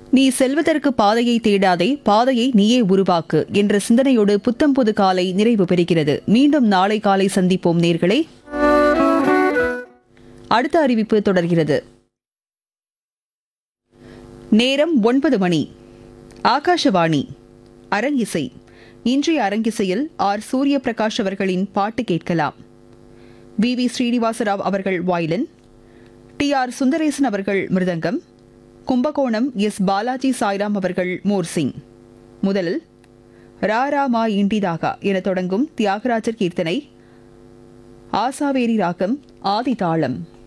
நீ செல்வதற்கு பாதையை தேடாதே பாதையை நீயே உருவாக்கு என்ற சிந்தனையோடு புத்தம் புது காலை நிறைவு பெறுகிறது மீண்டும் நாளை காலை சந்திப்போம் நேர்களே அடுத்த அறிவிப்பு தொடர்கிறது நேரம் ஒன்பது மணி ஆகாஷவாணி அரங்கிசை இன்றைய அரங்கிசையில் ஆர் சூரிய பிரகாஷ் அவர்களின் பாட்டு கேட்கலாம் வி வி ஸ்ரீனிவாசராவ் அவர்கள் வாயிலன் டி ஆர் சுந்தரேசன் அவர்கள் மிருதங்கம் கும்பகோணம் எஸ் பாலாஜி சாய்ராம் அவர்கள் மோர்சிங் முதலில் ரா ரா மா இண்டிதாகா என தொடங்கும் தியாகராஜர் கீர்த்தனை ஆசாவேரி ராகம் ஆதி தாளம்